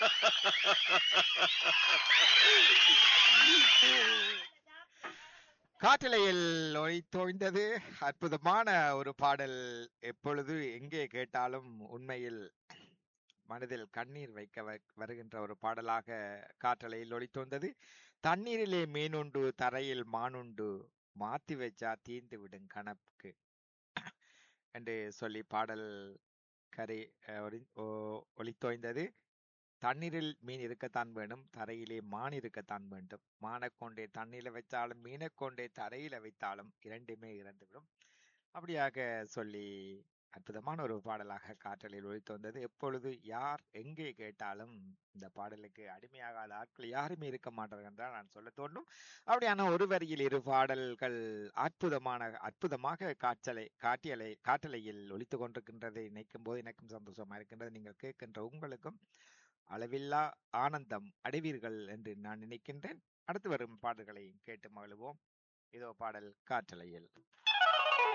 காற்றலையில் ஒளித்தோய்ந்தது அற்புதமான ஒரு பாடல் எப்பொழுது எங்கே கேட்டாலும் உண்மையில் மனதில் கண்ணீர் வைக்க வ- வருகின்ற ஒரு பாடலாக காற்றலையில் ஒளித்தோய்ந்தது தண்ணீரிலே மீனுண்டு தரையில் மானுண்டு மாத்தி வச்சா தீந்து விடும் கணக்கு என்று சொல்லி பாடல் கரை அஹ், ஒளி- ஓ- ஒளித்தோய்ந்தது தண்ணீரில் மீன் இருக்கத்தான் வேணும் தரையிலே மான் இருக்கத்தான் வேண்டும் மானைக் கொண்டே தண்ணீரில வைத்தாலும் மீனைக் கொண்டே தரையில வைத்தாலும் இரண்டுமே இறந்துவிடும் அப்படியாக சொல்லி அற்புதமான ஒரு பாடலாக காற்றலில் ஒழித்து வந்தது எப்பொழுது யார் எங்கே கேட்டாலும் இந்த பாடலுக்கு அடிமையாகாத ஆட்கள் யாருமே இருக்க மாட்டார்கள் என்றால் நான் சொல்ல தோன்றும் அப்படியான ஒரு வரியில் இரு பாடல்கள் அற்புதமான அற்புதமாக காற்றலை காட்டியலை காற்றலையில் ஒலித்து கொண்டிருக்கின்றதை நினைக்கும் போது எனக்கும் சந்தோஷமா இருக்கின்றது நீங்கள் கேட்கின்ற உங்களுக்கும் அளவில்லா ஆனந்தம் அடைவீர்கள் என்று நான் நினைக்கின்றேன் அடுத்து வரும் பாடல்களை கேட்டு மகிழ்வோம் இதோ பாடல் காற்றலையில்